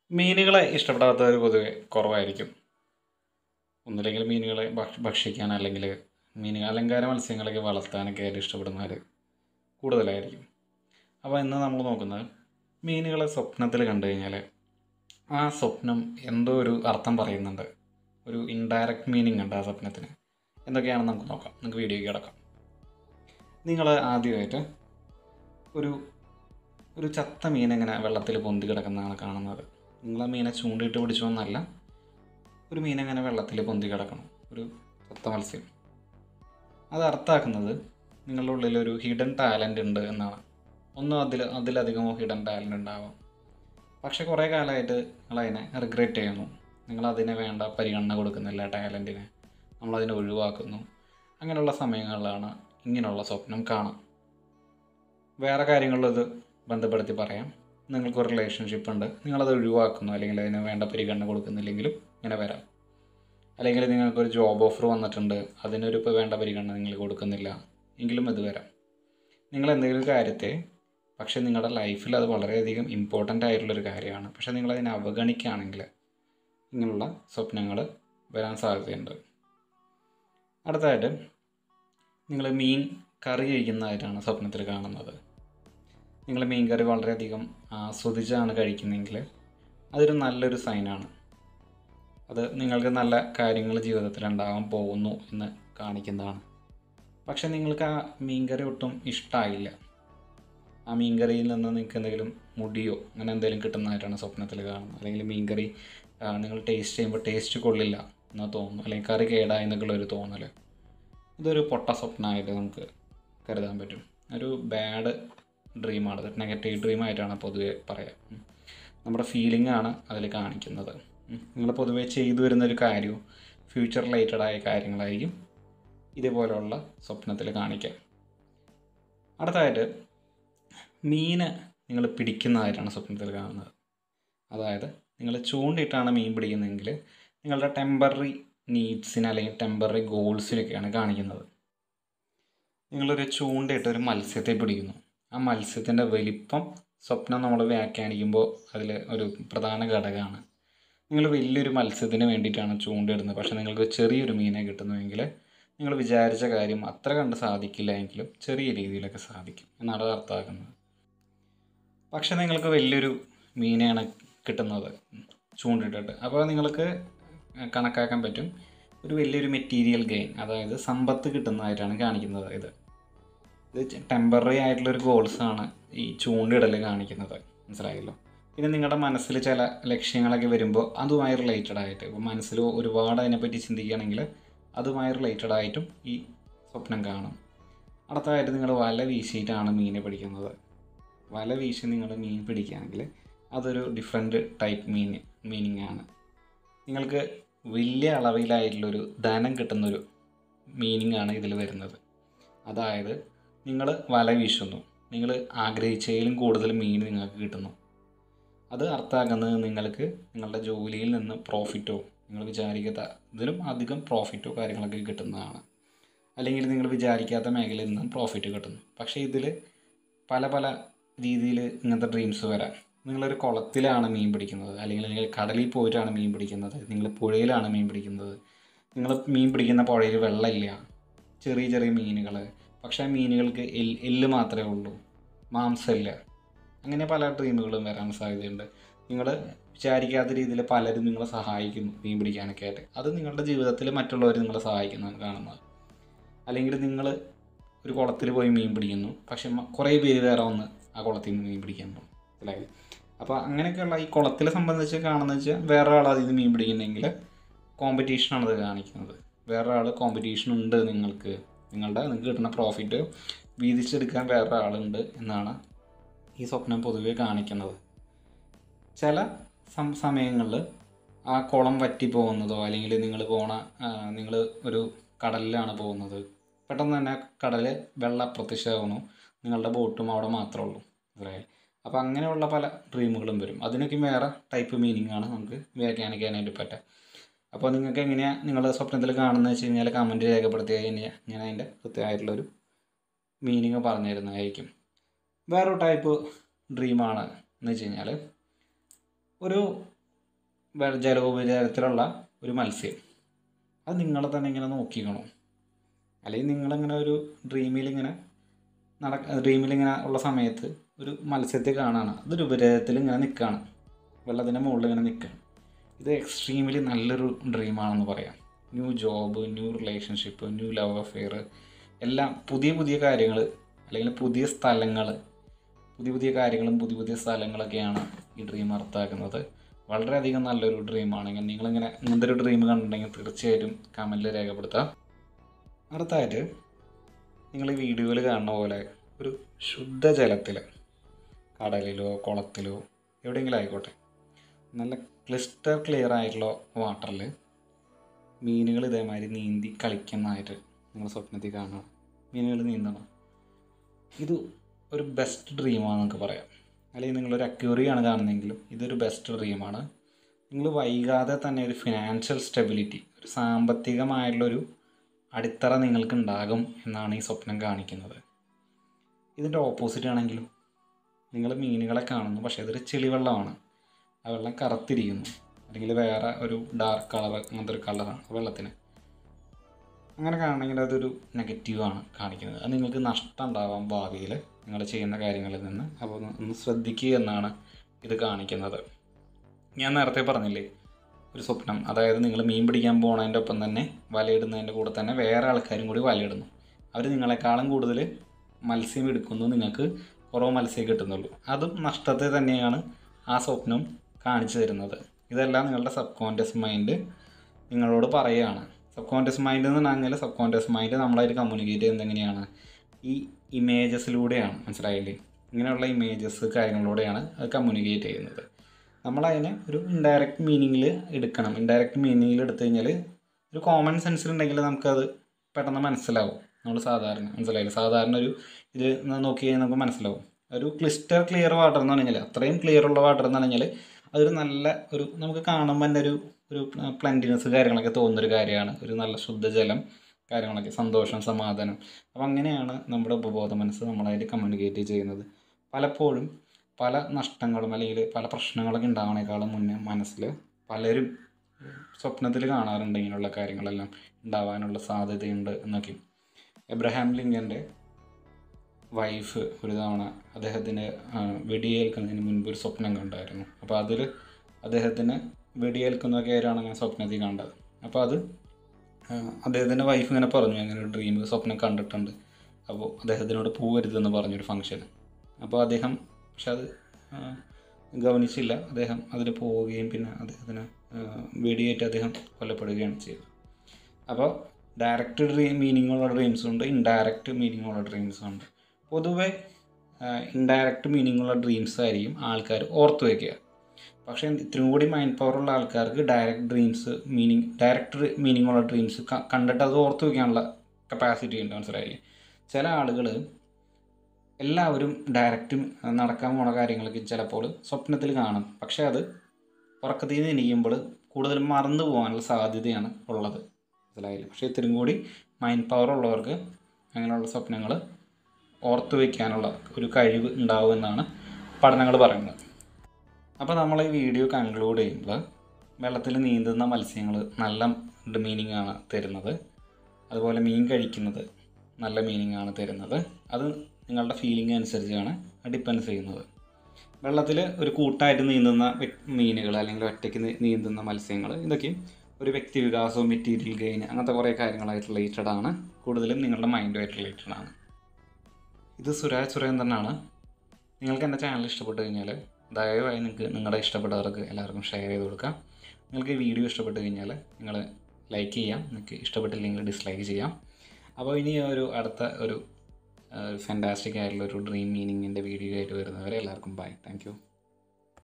മീനുകളെ ഇഷ്ടപ്പെടാത്തവർ പൊതുവെ കുറവായിരിക്കും ഒന്നില്ലെങ്കിൽ മീനുകളെ ഭക്ഷ ഭക്ഷിക്കാൻ അല്ലെങ്കിൽ മീൻ അലങ്കാര മത്സ്യങ്ങളൊക്കെ വളർത്താനൊക്കെ ആയിട്ട് ഇഷ്ടപ്പെടുന്നവർ കൂടുതലായിരിക്കും അപ്പോൾ ഇന്ന് നമ്മൾ നോക്കുന്നത് മീനുകളെ സ്വപ്നത്തിൽ കണ്ടു കഴിഞ്ഞാൽ ആ സ്വപ്നം എന്തോ ഒരു അർത്ഥം പറയുന്നുണ്ട് ഒരു ഇൻഡയറക്റ്റ് മീനിങ് ഉണ്ട് ആ സ്വപ്നത്തിന് എന്തൊക്കെയാണെന്ന് നമുക്ക് നോക്കാം നമുക്ക് വീഡിയോയ്ക്ക് കിടക്കാം നിങ്ങൾ ആദ്യമായിട്ട് ഒരു ഒരു ചത്ത മീൻ ഇങ്ങനെ വെള്ളത്തിൽ പൊന്തി കിടക്കുന്നതാണ് കാണുന്നത് നിങ്ങൾ ആ മീനെ ചൂണ്ടിയിട്ട് പിടിച്ചോന്നല്ല ഒരു മീൻ അങ്ങനെ വെള്ളത്തിൽ പൊന്തി കിടക്കണം ഒരു ചത്ത മത്സ്യം അത് അർത്ഥമാക്കുന്നത് നിങ്ങളുടെ ഉള്ളിൽ ഒരു ഹിഡൻ ടാലൻ്റ് ഉണ്ട് എന്നാണ് ഒന്നും അതിൽ അതിലധികമോ ഹിഡൻ ടാലൻ്റ് ഉണ്ടാവാം പക്ഷെ കുറേ കാലമായിട്ട് നിങ്ങൾ അതിനെ റിഗ്രറ്റ് ചെയ്യുന്നു നിങ്ങൾ അതിനെ വേണ്ട പരിഗണന കൊടുക്കുന്നില്ല ടാലൻറ്റിനെ നമ്മളതിനെ ഒഴിവാക്കുന്നു അങ്ങനെയുള്ള സമയങ്ങളിലാണ് ഇങ്ങനെയുള്ള സ്വപ്നം കാണാം വേറെ കാര്യങ്ങളിലത് ബന്ധപ്പെടുത്തി പറയാം നിങ്ങൾക്കൊരു റിലേഷൻഷിപ്പ് ഉണ്ട് നിങ്ങളത് ഒഴിവാക്കുന്നു അല്ലെങ്കിൽ അതിന് വേണ്ട പരിഗണന കൊടുക്കുന്നില്ലെങ്കിലും ഇങ്ങനെ വരാം അല്ലെങ്കിൽ നിങ്ങൾക്കൊരു ജോബ് ഓഫർ വന്നിട്ടുണ്ട് അതിനൊരു ഇപ്പോൾ വേണ്ട പരിഗണന നിങ്ങൾ കൊടുക്കുന്നില്ല എങ്കിലും ഇത് വരാം നിങ്ങൾ എന്തെങ്കിലും കാര്യത്തെ പക്ഷേ നിങ്ങളുടെ ലൈഫിൽ അത് വളരെയധികം ഇമ്പോർട്ടൻ്റ് ആയിട്ടുള്ളൊരു കാര്യമാണ് പക്ഷേ നിങ്ങളതിനെ അവഗണിക്കുകയാണെങ്കിൽ ഇങ്ങനെയുള്ള സ്വപ്നങ്ങൾ വരാൻ സാധ്യതയുണ്ട് അടുത്തതായിട്ട് നിങ്ങൾ മീൻ കറി കഴിക്കുന്നതായിട്ടാണ് സ്വപ്നത്തിൽ കാണുന്നത് നിങ്ങൾ മീൻ കറി വളരെയധികം ആസ്വദിച്ചാണ് കഴിക്കുന്നതെങ്കിൽ അതൊരു നല്ലൊരു സൈനാണ് അത് നിങ്ങൾക്ക് നല്ല കാര്യങ്ങൾ ജീവിതത്തിൽ ഉണ്ടാകാൻ പോകുന്നു എന്ന് കാണിക്കുന്നതാണ് പക്ഷെ നിങ്ങൾക്ക് ആ മീൻകറി ഒട്ടും ഇഷ്ടമായില്ല ആ മീൻകറിയിൽ നിന്ന് നിങ്ങൾക്ക് എന്തെങ്കിലും മുടിയോ അങ്ങനെ എന്തെങ്കിലും കിട്ടുന്നതായിട്ടാണ് സ്വപ്നത്തിൽ കാണുന്നത് അല്ലെങ്കിൽ മീൻകറി നിങ്ങൾ ടേസ്റ്റ് ചെയ്യുമ്പോൾ ടേസ്റ്റ് കൊള്ളില്ല എന്ന് തോന്നുന്നു അല്ലെങ്കിൽ കറി കേടായി എന്നൊക്കെയുള്ള ഒരു തോന്നൽ ഇതൊരു പൊട്ട സ്വപ്നമായിട്ട് നമുക്ക് കരുതാൻ പറ്റും ഒരു ബാഡ് ഡ്രീമാണ് അത് നെഗറ്റീവ് ഡ്രീമായിട്ടാണ് പൊതുവെ പറയാം ഉം. നമ്മുടെ ഫീലിംഗ് ആണ് അതിൽ കാണിക്കുന്നത് നിങ്ങൾ പൊതുവെ ചെയ്തു വരുന്നൊരു കാര്യവും ഫ്യൂച്ചർ റിലേറ്റഡ് ആയ കാര്യങ്ങളായിരിക്കും ഇതേപോലെയുള്ള സ്വപ്നത്തിൽ കാണിക്കുക അടുത്തതായിട്ട് മീന് നിങ്ങൾ പിടിക്കുന്നതായിട്ടാണ് സ്വപ്നത്തിൽ കാണുന്നത് അതായത് നിങ്ങൾ ചൂണ്ടിയിട്ടാണ് മീൻ പിടിക്കുന്നതെങ്കിൽ നിങ്ങളുടെ ടെമ്പററി നീഡ്സിന് അല്ലെങ്കിൽ ടെമ്പററി ഗോൾസിനൊക്കെയാണ് കാണിക്കുന്നത് നിങ്ങളൊരു ചൂണ്ടയിട്ട് ഒരു മത്സ്യത്തെ പിടിക്കുന്നു ആ മത്സ്യത്തിൻ്റെ വലിപ്പം സ്വപ്നം നമ്മൾ വ്യാഖ്യാനിക്കുമ്പോൾ അതിൽ ഒരു പ്രധാന ഘടകമാണ് നിങ്ങൾ വലിയൊരു മത്സ്യത്തിന് വേണ്ടിയിട്ടാണ് ചൂണ്ടയിടുന്നത് പക്ഷേ നിങ്ങൾക്ക് ചെറിയൊരു മീനെ കിട്ടുന്നുവെങ്കിൽ നിങ്ങൾ വിചാരിച്ച കാര്യം അത്ര കണ്ട് സാധിക്കില്ല എങ്കിലും ചെറിയ രീതിയിലൊക്കെ സാധിക്കും എന്നാണ് അത് അർത്ഥമാക്കുന്നത് പക്ഷേ നിങ്ങൾക്ക് വലിയൊരു മീനെയാണ് കിട്ടുന്നത് ചൂണ്ടിട്ടിട്ട് അപ്പോൾ നിങ്ങൾക്ക് കണക്കാക്കാൻ പറ്റും ഒരു വലിയൊരു മെറ്റീരിയൽ ഗെയിൻ അതായത് സമ്പത്ത് കിട്ടുന്നതായിട്ടാണ് കാണിക്കുന്നത് ഇത് ഇത് ടെമ്പററി ആയിട്ടുള്ളൊരു ഗോൾസാണ് ഈ ചൂണ്ടിടൽ കാണിക്കുന്നത് മനസ്സിലായല്ലോ പിന്നെ നിങ്ങളുടെ മനസ്സിൽ ചില ലക്ഷ്യങ്ങളൊക്കെ വരുമ്പോൾ അതുമായി റിലേറ്റഡ് ആയിട്ട് ഇപ്പോൾ മനസ്സിൽ ഒരുപാട് അതിനെപ്പറ്റി ചിന്തിക്കുകയാണെങ്കിൽ അതുമായി റിലേറ്റഡ് ആയിട്ടും ഈ സ്വപ്നം കാണും അടുത്തതായിട്ട് നിങ്ങൾ വല വീശിയിട്ടാണ് മീനെ പിടിക്കുന്നത് വല വീശി നിങ്ങൾ മീൻ പിടിക്കുകയാണെങ്കിൽ അതൊരു ഡിഫറെൻറ്റ് ടൈപ്പ് മീൻ മീനിങ് ആണ് നിങ്ങൾക്ക് വലിയ അളവിലായിട്ടുള്ളൊരു ധനം കിട്ടുന്നൊരു മീനിങ് ആണ് ഇതിൽ വരുന്നത് അതായത് നിങ്ങൾ വല വീശുന്നു നിങ്ങൾ ആഗ്രഹിച്ചതിലും കൂടുതൽ മീൻ നിങ്ങൾക്ക് കിട്ടുന്നു അത് അർത്ഥമാക്കുന്നത് നിങ്ങൾക്ക് നിങ്ങളുടെ ജോലിയിൽ നിന്ന് പ്രോഫിറ്റോ നിങ്ങൾ വിചാരിക്കാത്ത ഇതിലും അധികം പ്രോഫിറ്റോ കാര്യങ്ങളൊക്കെ കിട്ടുന്നതാണ് അല്ലെങ്കിൽ നിങ്ങൾ വിചാരിക്കാത്ത മേഖലയിൽ നിന്നും പ്രോഫിറ്റ് കിട്ടുന്നു പക്ഷേ ഇതിൽ പല പല രീതിയിൽ ഇങ്ങനത്തെ ഡ്രീംസ് വരാം നിങ്ങളൊരു കുളത്തിലാണ് മീൻ പിടിക്കുന്നത് അല്ലെങ്കിൽ നിങ്ങൾ കടലിൽ പോയിട്ടാണ് മീൻ പിടിക്കുന്നത് നിങ്ങൾ പുഴയിലാണ് മീൻ പിടിക്കുന്നത് നിങ്ങൾ മീൻ പിടിക്കുന്ന പുഴയിൽ വെള്ളമില്ല ചെറിയ ചെറിയ മീനുകൾ പക്ഷേ ആ മീനുകൾക്ക് എൽ എല്ല് മാത്രമേ ഉള്ളൂ മാംസമില്ല അങ്ങനെ പല ഡ്രീമുകളും വരാൻ സാധ്യതയുണ്ട് നിങ്ങൾ വിചാരിക്കാത്ത രീതിയിൽ പലരും നിങ്ങളെ സഹായിക്കുന്നു മീൻ പിടിക്കാനൊക്കെ ആയിട്ട് അത് നിങ്ങളുടെ ജീവിതത്തിൽ മറ്റുള്ളവർ നിങ്ങളെ സഹായിക്കുന്നതാണ് കാണുന്നത് അല്ലെങ്കിൽ നിങ്ങൾ ഒരു കുളത്തിൽ പോയി മീൻ പിടിക്കുന്നു പക്ഷെ മ- കുറേ പേര് വേറെ വന്ന് ആ കുളത്തിൽ നിന്ന് മീൻ പിടിക്കാൻ പോകും മനസ്സിലായി അപ്പോൾ അങ്ങനെയൊക്കെയുള്ള ഈ കുളത്തിലെ സംബന്ധിച്ച് കാണുന്നത് വെച്ചാൽ വേറെ ആൾ അതിൽ നിന്ന് മീൻ പിടിക്കുന്നെങ്കിൽ കോമ്പറ്റീഷനാണ് അത് കാണിക്കുന്നത് വേറെ ആൾ കോമ്പറ്റീഷൻ ഉണ്ട് നിങ്ങൾക്ക് നിങ്ങളുടെ നിങ്ങൾക്ക് കിട്ടുന്ന പ്രോഫിറ്റ് വീതിച്ചെടുക്കാൻ വേറെ ആളുണ്ട് എന്നാണ് ഈ സ്വപ്നം പൊതുവെ കാണിക്കുന്നത് ചില സം സമയങ്ങളിൽ ആ കുളം വറ്റി പോകുന്നതോ അല്ലെങ്കിൽ നിങ്ങൾ പോണ നിങ്ങൾ ഒരു കടലിലാണ് പോകുന്നത് പെട്ടെന്ന് തന്നെ കടൽ വെള്ളം അപ്രത്യക്ഷമാകുന്നു നിങ്ങളുടെ ബോട്ടും അവിടെ മാത്രമേ ഉള്ളൂ മനസ്സിലായി അപ്പോൾ അങ്ങനെയുള്ള പല ഡ്രീമുകളും വരും അതിനൊക്കെ വേറെ ടൈപ്പ് മീനിങ് ആണ് നമുക്ക് വ്യാഖ്യാനിക്കാനായിട്ട് പറ്റുക അപ്പോൾ നിങ്ങൾക്ക് എങ്ങനെയാണ് നിങ്ങളുടെ സ്വപ്നത്തിൽ കാണുന്നത് വെച്ച് കഴിഞ്ഞാൽ കമൻറ്റ് രേഖപ്പെടുത്തി കഴിഞ്ഞാൽ ഞാൻ അതിൻ്റെ കൃത്യമായിട്ടുള്ളൊരു മീനിങ് പറഞ്ഞു തരുന്നതായിരിക്കും വേറൊരു ടൈപ്പ് ഡ്രീമാണ് എന്ന് വെച്ച് കഴിഞ്ഞാൽ ഒരു വെ- ജലോപരിതലത്തിലുള്ള ഒരു മത്സ്യം അത് നിങ്ങളെ തന്നെ ഇങ്ങനെ നോക്കിക്കണം അല്ലെങ്കിൽ നിങ്ങളിങ്ങനെ ഒരു ഡ്രീമിൽ ഇങ്ങനെ നടക്ക ഡ്രീമിൽ ഇങ്ങനെ ഉള്ള സമയത്ത് ഒരു മത്സ്യത്തെ കാണാണ് അതൊരു ഉപരിതലത്തിൽ ഇങ്ങനെ നിൽക്കുകയാണ് വെള്ളത്തിൻ്റെ മുകളിൽ ഇങ്ങനെ നിൽക്കുകയാണ് ഇത് എക്സ്ട്രീമിലി നല്ലൊരു ഡ്രീമാണെന്ന് പറയാം new job new relationship new love affair എല്ലാം പുതിയ പുതിയ കാര്യങ്ങൾ അല്ലെങ്കിൽ പുതിയ സ്ഥലങ്ങൾ പുതിയ പുതിയ കാര്യങ്ങളും പുതിയ പുതിയ സ്ഥലങ്ങളൊക്കെയാണ് ഈ ഡ്രീം അർത്ഥമാക്കുന്നത് വളരെയധികം നല്ലൊരു ഡ്രീമാണെങ്കിൽ നിങ്ങളിങ്ങനെ ഇങ്ങനത്തെ ഒരു ഡ്രീം കണ്ടിട്ടുണ്ടെങ്കിൽ തീർച്ചയായിട്ടും കമൻറ്റിൽ രേഖപ്പെടുത്താം അടുത്തായിട്ട് നിങ്ങൾ ഈ വീഡിയോയിൽ കാണുന്ന പോലെ ഒരു ശുദ്ധജലത്തിൽ കടലിലോ കുളത്തിലോ എവിടെയെങ്കിലും ആയിക്കോട്ടെ നല്ല ക്ലിസ്റ്റർ ക്ലിയർ ആയിട്ടുള്ള വാട്ടറിൽ മീനുകൾ ഇതേമാതിരി നീന്തി കളിക്കുന്നതായിട്ട് നിങ്ങൾ സ്വപ്നത്തിൽ കാണണം മീനുകൾ നീന്തണം ഇത് ഒരു ബെസ്റ്റ് ഡ്രീമാണെന്ന് നമുക്ക് പറയാം അല്ലെങ്കിൽ നിങ്ങളൊരു അക്യൂറിയാണ് കാണുന്നതെങ്കിലും ഇതൊരു ബെസ്റ്റ് ഡ്രീമാണ് നിങ്ങൾ വൈകാതെ തന്നെ ഒരു ഫിനാൻഷ്യൽ സ്റ്റെബിലിറ്റി ഒരു സാമ്പത്തികമായിട്ടുള്ളൊരു അടിത്തറ നിങ്ങൾക്ക് ഉണ്ടാകും എന്നാണ് ഈ സ്വപ്നം കാണിക്കുന്നത് ഇതിൻ്റെ ഓപ്പോസിറ്റ് ആണെങ്കിലും നിങ്ങൾ മീനുകളെ കാണുന്നു പക്ഷേ അതൊരു ചെളിവെള്ളമാണ് ആ വെള്ളം കറുത്തിരിക്കുന്നു അല്ലെങ്കിൽ വേറെ ഒരു ഡാർക്ക് കളർ അങ്ങനത്തെ ഒരു കളറാണ് വെള്ളത്തിന് അങ്ങനെ കാണണമെങ്കിൽ അതൊരു നെഗറ്റീവാണ് കാണിക്കുന്നത് അത് നിങ്ങൾക്ക് നഷ്ടം ഉണ്ടാവാം ഭാവിയിൽ നിങ്ങൾ ചെയ്യുന്ന കാര്യങ്ങളിൽ നിന്ന് അപ്പോൾ ഒന്ന് ഒന്ന് ശ്രദ്ധിക്കുക എന്നാണ് ഇത് കാണിക്കുന്നത് ഞാൻ നേരത്തെ പറഞ്ഞില്ലേ ഒരു സ്വപ്നം അതായത് നിങ്ങൾ മീൻ പിടിക്കാൻ പോണതിൻ്റെ ഒപ്പം തന്നെ വലയിടുന്നതിൻ്റെ കൂടെ തന്നെ വേറെ ആൾക്കാരും കൂടി വലയിടുന്നു അവർ നിങ്ങളെക്കാളും കൂടുതൽ മത്സ്യം എടുക്കുന്നു നിങ്ങൾക്ക് കുറവ് മത്സ്യം കിട്ടുന്നുള്ളൂ അതും നഷ്ടത്തെ തന്നെയാണ് ആ സ്വപ്നം കാണിച്ചു തരുന്നത് ഇതെല്ലാം നിങ്ങളുടെ സബ് കോൺഷ്യസ് മൈൻഡ് നിങ്ങളോട് പറയുകയാണ് സബ് കോൺഷ്യസ് മൈൻഡ് എന്ന് പറഞ്ഞാൽ സബ് കോൺഷ്യസ് മൈൻഡ് നമ്മളായിട്ട് കമ്മ്യൂണിക്കേറ്റ് ചെയ്യുന്നത് എങ്ങനെയാണ് ഈ ഇമേജസിലൂടെയാണ് മനസ്സിലായില്ലേ ഇങ്ങനെയുള്ള ഇമേജസ് കാര്യങ്ങളിലൂടെയാണ് അത് കമ്മ്യൂണിക്കേറ്റ് ചെയ്യുന്നത് നമ്മളതിനെ ഒരു ഇൻഡയറക്റ്റ് മീനിങ്ങിൽ എടുക്കണം ഇൻഡയറക്റ്റ് മീനിങ്ങിൽ എടുത്തു കഴിഞ്ഞാൽ ഒരു കോമൺ സെൻസിലുണ്ടെങ്കിൽ നമുക്കത് പെട്ടെന്ന് മനസ്സിലാവും നമ്മൾ സാധാരണ മനസ്സിലായില്ലേ സാധാരണ ഒരു ഇത് നോക്കി കഴിഞ്ഞാൽ നമുക്ക് മനസ്സിലാവും ഒരു ക്ലിസ്റ്റർ ക്ലിയർ വാട്ടർ എന്ന് പറഞ്ഞാൽ അത്രയും ക്ലിയർ ഉള്ള വാട്ടർ എന്ന് പറഞ്ഞാൽ അതൊരു നല്ല ഒരു നമുക്ക് കാണുമ്പോൾ തന്നെ ഒരു ഒരു പ്ലൻറ്റിനെസ് കാര്യങ്ങളൊക്കെ തോന്നുന്നൊരു കാര്യമാണ് ഒരു നല്ല ശുദ്ധജലം കാര്യങ്ങളൊക്കെ സന്തോഷം സമാധാനം അപ്പം അങ്ങനെയാണ് നമ്മുടെ ഉപബോധ മനസ്സ് നമ്മളായിട്ട് കമ്മ്യൂണിക്കേറ്റ് ചെയ്യുന്നത് പലപ്പോഴും പല നഷ്ടങ്ങളും അല്ലെങ്കിൽ പല പ്രശ്നങ്ങളൊക്കെ ഉണ്ടാവണേക്കാളും മുന്നേ മനസ്സിൽ പലരും സ്വപ്നത്തിൽ കാണാറുണ്ട് ഇങ്ങനെയുള്ള കാര്യങ്ങളെല്ലാം ഉണ്ടാവാനുള്ള സാധ്യതയുണ്ട് എന്നൊക്കെ എബ്രഹാം ലിങ്കൻ്റെ വൈഫ് ഒരു തവണ അദ്ദേഹത്തിന് ആ, വെടിയേൽക്കുന്നതിന് മുൻപ് ഒരു സ്വപ്നം കണ്ടായിരുന്നു അപ്പോൾ അതിൽ അദ്ദേഹത്തിന് വെടിയേൽക്കുന്നൊക്കെ ആയിട്ടാണ് അങ്ങനെ സ്വപ്നത്തിൽ കണ്ടത് അപ്പോൾ അത് ആ, അദ്ദേഹത്തിൻ്റെ വൈഫ് ഇങ്ങനെ പറഞ്ഞു അങ്ങനെ ഒരു ഡ്രീം സ്വപ്നം കണ്ടിട്ടുണ്ട് അപ്പോൾ അദ്ദേഹത്തിനോട് പോകരുതെന്ന് പറഞ്ഞൊരു ഫംഗ്ഷൻ അപ്പോൾ അദ്ദേഹം പക്ഷെ അത് ആ, ഗവനിച്ചില്ല അദ്ദേഹം അതിന് പോവുകയും പിന്നെ അദ്ദേഹത്തിന് ആ, വെടിയേറ്റ് അദ്ദേഹം കൊല്ലപ്പെടുകയാണ് ചെയ്തത് അപ്പോൾ ഡയറക്റ്റ് ഡ്രീം മീനിങ് ഉള്ള ഡ്രീംസും ഉണ്ട് ഇൻഡയറക്റ്റ് മീനിങ് ഉള്ള ഡ്രീംസും ഉണ്ട് പൊതുവെ ഇൻഡയറക്റ്റ് മീനിങ് ഉള്ള ഡ്രീംസ് ആയിരിക്കും ആൾക്കാർ ഓർത്ത് വയ്ക്കുക പക്ഷേ ഇത്രയും കൂടി മൈൻഡ് പവർ ഉള്ള ആൾക്കാർക്ക് direct dreams meaning direct meaning ഉള്ള ഡ്രീംസ് കണ്ടിട്ട് അത് ഓർത്ത് വയ്ക്കാനുള്ള കപ്പാസിറ്റി ഉണ്ട് മനസ്സിലായില്ലേ ചില ആളുകൾ എല്ലാവരും ഡയറക്റ്റ് നടക്കാൻ പോണ കാര്യങ്ങളൊക്കെ ചിലപ്പോൾ സ്വപ്നത്തിൽ കാണും പക്ഷേ അത് ഉറക്കത്തിൽ നിന്ന് എണീക്കുമ്പോൾ കൂടുതലും മറന്നു പോകാനുള്ള സാധ്യതയാണ് ഉള്ളത് മനസ്സിലായില്ല പക്ഷേ ഇത്തിരി കൂടി മൈൻഡ് പവർ ഉള്ളവർക്ക് അങ്ങനെയുള്ള സ്വപ്നങ്ങൾ ഓർത്തു വയ്ക്കാനുള്ള ഒരു കഴിവ് ഉണ്ടാവുമെന്നാണ് പഠനങ്ങൾ പറയുന്നത് അപ്പോൾ നമ്മൾ ഈ വീഡിയോ കൺക്ലൂഡ് ചെയ്യുമ്പോൾ വെള്ളത്തിൽ നീന്തുന്ന മത്സ്യങ്ങൾ നല്ല മീനിങ് ആണ് തരുന്നത് അതുപോലെ മീൻ കഴിക്കുന്നത് നല്ല മീനിങ് ആണ് തരുന്നത് അത് നിങ്ങളുടെ ഫീലിംഗ് അനുസരിച്ചാണ് ഡിപ്പെൻസ് ചെയ്യുന്നത് വെള്ളത്തിൽ ഒരു കൂട്ടായിട്ട് നീന്തുന്ന വ്യ- മീനുകൾ അല്ലെങ്കിൽ ഒറ്റയ്ക്ക് നീ- നീന്തുന്ന മത്സ്യങ്ങൾ ഇതൊക്കെ ഒരു വ്യക്തി വികാസവും മെറ്റീരിയൽ ഗെയിൻ അങ്ങനത്തെ കുറേ കാര്യങ്ങളായിട്ട് റിലേറ്റഡ് ആണ് കൂടുതലും നിങ്ങളുടെ മൈൻഡുമായിട്ട് റിലേറ്റഡ് ആണ് ഇത് സുരാജ് സുരേന്ദ്രനാണ് നിങ്ങൾക്ക് എൻ്റെ ചാനൽ ഇഷ്ടപ്പെട്ട് കഴിഞ്ഞാൽ ദയവായി നിങ്ങൾക്ക് നിങ്ങളുടെ ഇഷ്ടപ്പെട്ടവർക്ക് എല്ലാവർക്കും ഷെയർ ചെയ്ത് കൊടുക്കാം നിങ്ങൾക്ക് ഈ വീഡിയോ ഇഷ്ടപ്പെട്ട് കഴിഞ്ഞാൽ നിങ്ങൾ ലൈക്ക് ചെയ്യാം നിങ്ങൾക്ക് ഇഷ്ടപ്പെട്ടില്ലെങ്കിൽ ഡിസ്ലൈക്ക് ചെയ്യാം അപ്പോൾ ഇനി ഒരു അടുത്ത ഒരു ഫാൻറ്റാസ്റ്റിക് ആയിട്ടുള്ള ഒരു ഡ്രീം മീനിങ്ങിൻ്റെ വീഡിയോ ആയിട്ട് വരുന്നവരെ എല്ലാവർക്കും ബൈ താങ്ക് യു